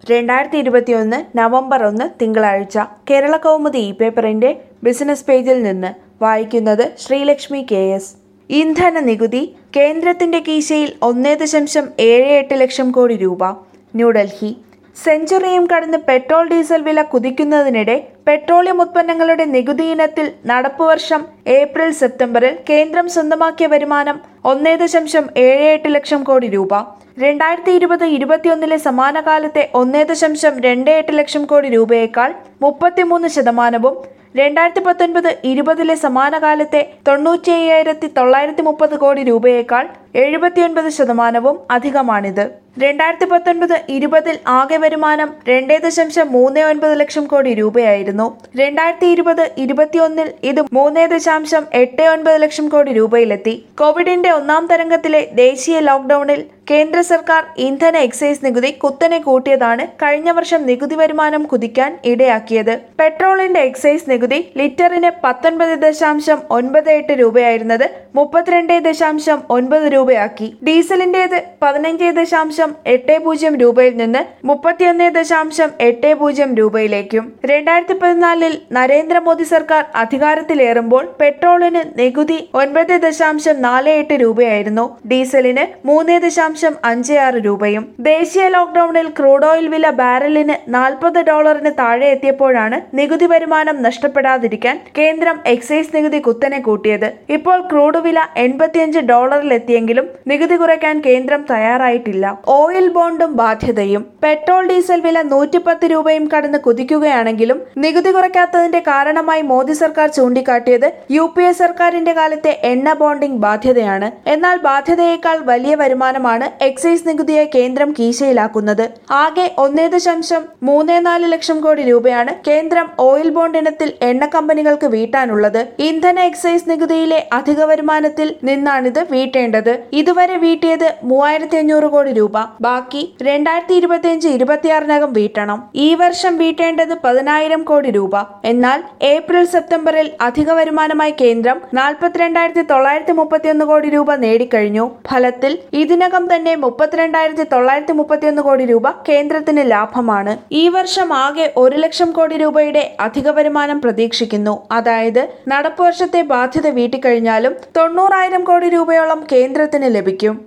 രണ്ടായിരത്തി ഇരുപത്തിയൊന്ന് നവംബർ ഒന്ന് തിങ്കളാഴ്ച കേരള കൗമുദി ഇ പേപ്പറിന്റെ ബിസിനസ് പേജിൽ നിന്ന് വായിക്കുന്നത് ശ്രീലക്ഷ്മി കെ എസ് ഇന്ധന നികുതി കേന്ദ്രത്തിന്റെ കീശയിൽ ഒന്നേ ദശാംശം ഏഴ് എട്ട് ലക്ഷം കോടി രൂപ ന്യൂഡൽഹി സെഞ്ചുറിയും കടന്ന് പെട്രോൾ ഡീസൽ വില കുതിക്കുന്നതിനിടെ പെട്രോളിയം ഉത്പന്നങ്ങളുടെ നികുതി ഇനത്തിൽ നടപ്പുവർഷം ഏപ്രിൽ സെപ്റ്റംബറിൽ കേന്ദ്രം സ്വന്തമാക്കിയ വരുമാനം ഒന്നേ ദശാംശം ഏഴ് എട്ട് ലക്ഷം കോടി രൂപ രണ്ടായിരത്തി ഇരുപത് ഇരുപത്തിയൊന്നിലെ സമാന കാലത്തെ ഒന്നേ ദശാംശം രണ്ട് എട്ട് ലക്ഷം കോടി രൂപയേക്കാൾ മുപ്പത്തിമൂന്ന് ശതമാനവും രണ്ടായിരത്തി പത്തൊൻപത് ഇരുപതിലെ സമാന കാലത്തെ തൊണ്ണൂറ്റി അയ്യായിരത്തി തൊള്ളായിരത്തി മുപ്പത് കോടി രൂപയേക്കാൾ എഴുപത്തിയൊൻപത് ശതമാനവും അധികമാണിത് രണ്ടായിരത്തി പത്തൊൻപത് ഇരുപതിൽ ആകെ വരുമാനം രണ്ടേ ദശാംശം മൂന്ന് ഒൻപത് ലക്ഷം കോടി രൂപയായിരുന്നു രണ്ടായിരത്തി ഇരുപത് ഇരുപത്തിയൊന്നിൽ ഇത് മൂന്ന് ദശാംശം എട്ട് ഒൻപത് ലക്ഷം കോടി രൂപയിലെത്തി കോവിഡിന്റെ ഒന്നാം തരംഗത്തിലെ ദേശീയ ലോക്ഡൌണിൽ കേന്ദ്ര സർക്കാർ ഇന്ധന എക്സൈസ് നികുതി കുത്തനെ കൂട്ടിയതാണ് കഴിഞ്ഞ വർഷം നികുതി വരുമാനം കുതിക്കാൻ ഇടയാക്കിയത് പെട്രോളിന്റെ എക്സൈസ് നികുതി ലിറ്ററിന് പത്തൊൻപത് ദശാംശം ഒൻപത് എട്ട് രൂപയായിരുന്നത് മുപ്പത്തിരണ്ട് ദശാംശം ഒൻപത് രൂപയാക്കി ഡീസലിന്റേത് പതിനഞ്ച് ദശാംശം എട്ട് പൂജ്യം രൂപയിൽ നിന്ന് മുപ്പത്തിയൊന്ന് ദശാംശം എട്ട് പൂജ്യം രൂപയിലേക്കും രണ്ടായിരത്തി പതിനാലിൽ നരേന്ദ്രമോദി സർക്കാർ അധികാരത്തിലേറുമ്പോൾ പെട്രോളിന് നികുതി ഒൻപത് ദശാംശം നാല് എട്ട് രൂപയായിരുന്നു ഡീസലിന് മൂന്ന് ദശാംശം അഞ്ച് ആറ് രൂപയും ദേശീയ ലോക്ഡൌണിൽ ക്രൂഡ് ഓയിൽ വില ബാരലിന് നാൽപ്പത് ഡോളറിന് താഴെ എത്തിയപ്പോഴാണ് നികുതി വരുമാനം നഷ്ടപ്പെടാതിരിക്കാൻ കേന്ദ്രം എക്സൈസ് നികുതി കുത്തനെ കൂട്ടിയത് ഇപ്പോൾ ക്രൂഡ് വില എൺപത്തിയഞ്ച് ഡോളറിലെത്തിയെങ്കിലും നികുതി കുറയ്ക്കാൻ കേന്ദ്രം തയ്യാറായിട്ടില്ല ഓയിൽ ബോണ്ടും ബാധ്യതയും പെട്രോൾ ഡീസൽ വില നൂറ്റിപ്പത്ത് രൂപയും കടന്ന് കുതിക്കുകയാണെങ്കിലും നികുതി കുറയ്ക്കാത്തതിന്റെ കാരണമായി മോദി സർക്കാർ ചൂണ്ടിക്കാട്ടിയത് യു പി എ സർക്കാരിന്റെ കാലത്തെ എണ്ണ ബോണ്ടിംഗ് ബാധ്യതയാണ് എന്നാൽ ബാധ്യതയേക്കാൾ വലിയ വരുമാനമാണ് എക്സൈസ് നികുതിയെ കേന്ദ്രം കീശയിലാക്കുന്നത് ആകെ ഒന്നേ ദശാംശം മൂന്ന് നാല് ലക്ഷം കോടി രൂപയാണ് കേന്ദ്രം ഓയിൽ ബോണ്ട് ഇനത്തിൽ എണ്ണ കമ്പനികൾക്ക് വീട്ടാനുള്ളത് ഇന്ധന എക്സൈസ് നികുതിയിലെ അധിക വരുമാനത്തിൽ നിന്നാണിത് വീട്ടേണ്ടത് ഇതുവരെ വീട്ടിയത് മൂവായിരത്തി അഞ്ഞൂറ് കോടി രൂപ ബാക്കി രണ്ടായിരത്തി ഇരുപത്തിയഞ്ച് ഇരുപത്തിയാറിനകം വീട്ടണം ഈ വർഷം വീട്ടേണ്ടത് പതിനായിരം കോടി രൂപ എന്നാൽ ഏപ്രിൽ സെപ്റ്റംബറിൽ അധിക വരുമാനമായി കേന്ദ്രം നാൽപ്പത്തിരണ്ടായിരത്തി തൊള്ളായിരത്തി മുപ്പത്തിയൊന്ന് കോടി രൂപ നേടിക്കഴിഞ്ഞു ഫലത്തിൽ ഇതിനകം തന്നെ മുപ്പത്തിരണ്ടായിരത്തി തൊള്ളായിരത്തി മുപ്പത്തിയൊന്ന് കോടി രൂപ കേന്ദ്രത്തിന് ലാഭമാണ് ഈ വർഷം ആകെ ഒരു ലക്ഷം കോടി രൂപയുടെ അധിക വരുമാനം പ്രതീക്ഷിക്കുന്നു അതായത് നടപ്പുവർഷത്തെ ബാധ്യത വീട്ടിക്കഴിഞ്ഞാലും തൊണ്ണൂറായിരം കോടി രൂപയോളം കേന്ദ്രത്തിന് ലഭിക്കും